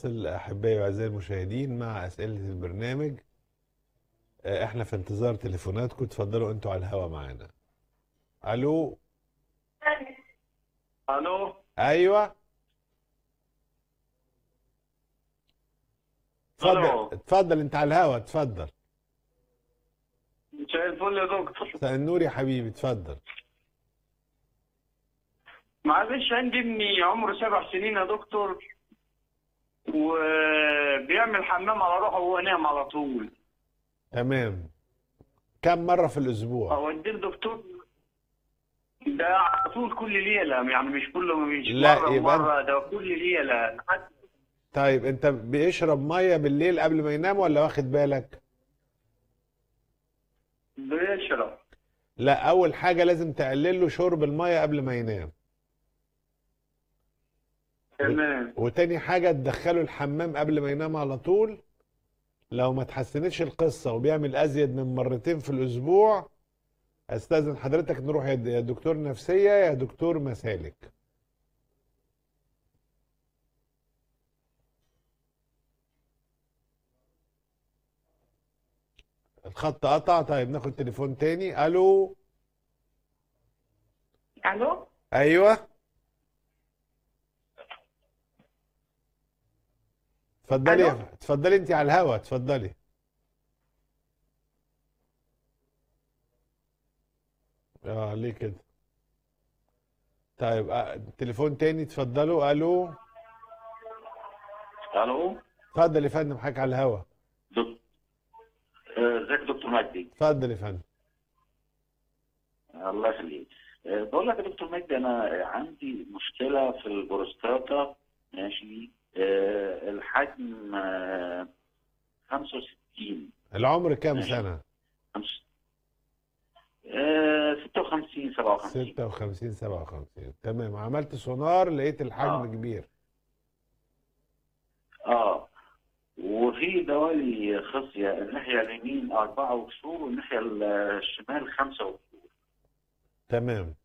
نواصل أحبائي وأعزائي المشاهدين مع أسئلة البرنامج آه، احنا في انتظار تليفوناتكم اتفضلوا انتوا على الهوا معانا الو الو ايوه اتفضل ألو. اتفضل انت على الهوا اتفضل مساء الفل يا دكتور مساء النور يا حبيبي اتفضل معلش عندي ابني عمره سبع سنين يا دكتور وبيعمل حمام على روحه وهو نايم على طول تمام كم مرة في الأسبوع اوديه الدكتور ده على طول كل ليله يعني مش كل مش لا، مره يبقى مره ده كل ليله لحد طيب انت بيشرب مية بالليل قبل ما ينام ولا واخد بالك بيشرب لا أول حاجة لازم تقلل له شرب المية قبل ما ينام تمام وتاني حاجة تدخله الحمام قبل ما ينام على طول لو ما تحسنتش القصة وبيعمل أزيد من مرتين في الأسبوع أستاذن حضرتك نروح يا يا دكتور نفسية يا دكتور مسالك الخط قطع طيب ناخد تليفون تاني ألو الو أيوه اتفضلي يا ألو؟ ف- اتفضلي انت على الهوا اتفضلي اه ليه كده طيب آه، تليفون تاني اتفضلوا الو الو اتفضل يا فندم حضرتك على الهوا دك- آه، ازيك يا دكتور مجدي اتفضل يا فندم الله يخليك آه، بقول لك يا دكتور مجدي انا عندي مشكله في البروستاتا ماشي آه، الحجم آه، 65 العمر كام ماشي. سنة خمس- آه، 56 57 56 57 تمام عملت سونار لقيت الحجم آه. كبير اه وفي دوالي خصيه الناحيه اليمين أربعة وكسور والناحيه الشمال خمسة وكسور تمام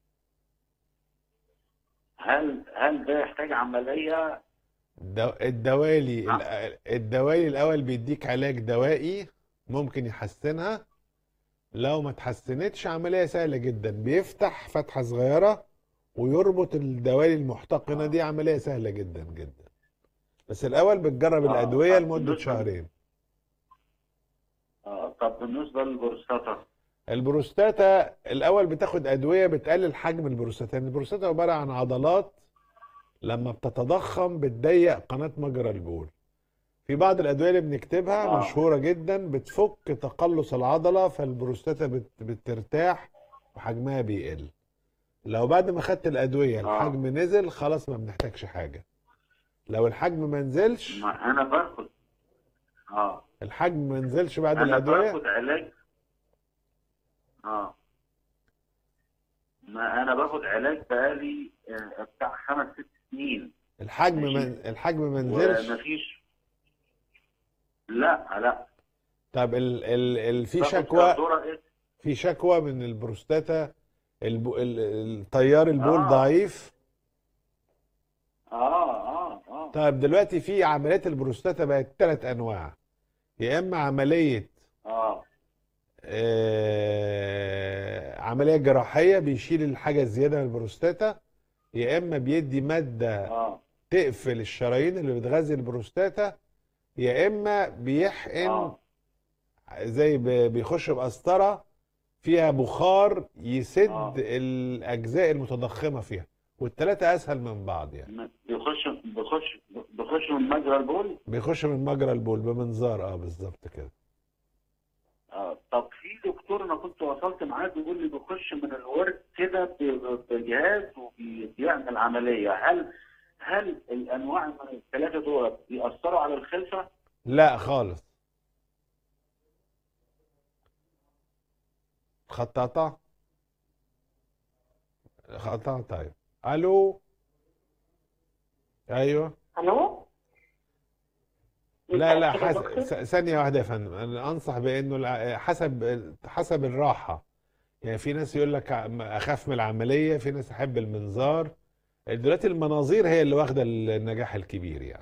هل هل ده يحتاج عمليه الدو- الدوالي نعم. ال- الدوالي الأول بيديك علاج دوائي ممكن يحسنها لو ما اتحسنتش عملية سهلة جدا بيفتح فتحة صغيرة ويربط الدوالي المحتقنة آه. دي عملية سهلة جدا جدا بس الأول بتجرب آه، الأدوية آه، لمدة بالنسبة- شهرين آه، طب بالنسبه للبروستاتا البروستاتا الأول بتاخد أدوية بتقلل حجم البروستاتا يعني البروستاتا عبارة عن عضلات لما بتتضخم بتضيق قناة مجرى البول في بعض الأدوية اللي بنكتبها آه. مشهورة جدا بتفك تقلص العضلة فالبروستاتا بت... بترتاح وحجمها بيقل لو بعد ما خدت الأدوية آه. الحجم نزل خلاص ما بنحتاجش حاجة لو الحجم ما نزلش ما انا باخد اه الحجم ما نزلش بعد انا الأدوية باخد علاج اه ما انا باخد علاج بقالي آه، بتاع خمس ست سنين الحجم ما ماشي. الحجم ما نزلش ومفيش لا لا طب ال... ال... ال... في باخد شكوى كردورة إيه؟ في شكوى من البروستاتا الب... ال... التيار البول آه. ضعيف اه اه اه طيب دلوقتي في عمليات البروستاتا بقت ثلاث انواع يا اما عمليه اه آه، عمليه جراحيه بيشيل الحاجه الزياده من البروستاتا يا اما بيدي ماده اه تقفل الشرايين اللي بتغذي البروستاتا يا اما بيحقن اه زي ب- بيخش بقسطره فيها بخار يسد آه. الاجزاء المتضخمه فيها والثلاثه اسهل من بعض يعني م- بيخش بيخش بيخش من مجرى البول بيخش من مجرى البول بمنظار اه بالظبط كده آه. طب في دكتور انا كنت وصلت معاه بيقول لي بيخش من الورد كده ب- بجهاز وبيعمل عمليه هل هل الانواع من الثلاثه دول بيأثروا على الخلفه؟ لا خالص خط قطع خط قطع طيب الو ايوه الو لا لا متأكدة يا حس... دكتور؟ س- ثانية واحدة يا فندم أنا أنصح بأنه الع- حسب حسب الراحة يعني في ناس يقول لك ع- أخاف من العملية في ناس أحب المنظار دلوقتي المناظير هي اللي واخدة النجاح الكبير يعني